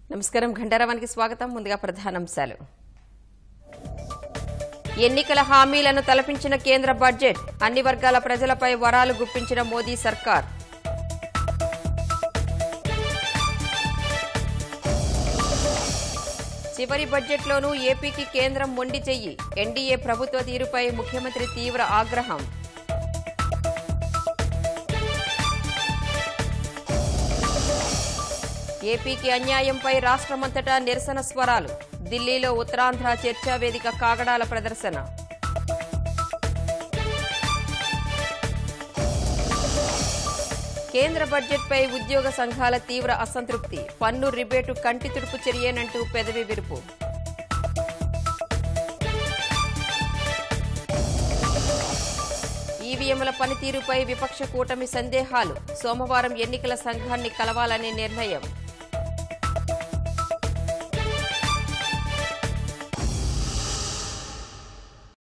నమస్కారం ఘంటారావానికి స్వాగతం ముందుగా ప్రధానాంశాలు ఎన్నికల హామీలను తలపించిన కేంద్ర బడ్జెట్ అన్ని వర్గాల ప్రజలపై వరాలు గుప్పించిన మోదీ సర్కార్ చివరి బడ్జెట్లోనూ ఏపీకి కేంద్రం మొండి చెయ్యి ఎన్డీఏ ప్రభుత్వ తీరుపై ముఖ్యమంత్రి తీవ్ర ఆగ్రహం ఏపీకి అన్యాయంపై రాష్ట్రమంతటా నిరసన స్వరాలు ఢిల్లీలో ఉత్తరాంధ్ర చర్చా వేదిక కాగడాల ప్రదర్శన కేంద్ర బడ్జెట్పై ఉద్యోగ సంఘాల తీవ్ర అసంతృప్తి పన్ను రిబేటు కంటి తుడుపు చర్యేనంటూ పెదవి విరుపు ఈవీఎంల పనితీరుపై విపక్ష కూటమి సందేహాలు సోమవారం ఎన్నికల సంఘాన్ని కలవాలనే నిర్ణయం